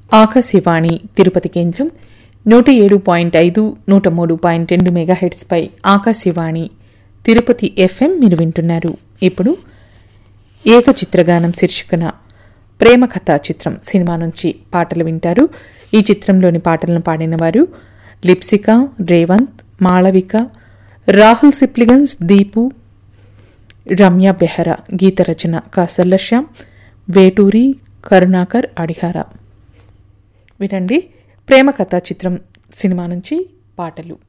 ఆకాశవాణి తిరుపతి కేంద్రం నూట ఏడు పాయింట్ ఐదు నూట మూడు పాయింట్ రెండు మెగాహెడ్స్పై ఆకాశవాణి తిరుపతి ఎఫ్ఎం మీరు వింటున్నారు ఇప్పుడు ఏకచిత్రగానం శీర్షికన ప్రేమ కథా చిత్రం సినిమా నుంచి పాటలు వింటారు ఈ చిత్రంలోని పాటలను పాడిన వారు లిప్సిక రేవంత్ మాళవిక రాహుల్ సిప్లిగన్స్ దీపు రమ్య బెహరా గీత రచన కాసల్ల శ్యామ్ వేటూరి కరుణాకర్ అడిహార వినండి ప్రేమ కథా చిత్రం సినిమా నుంచి పాటలు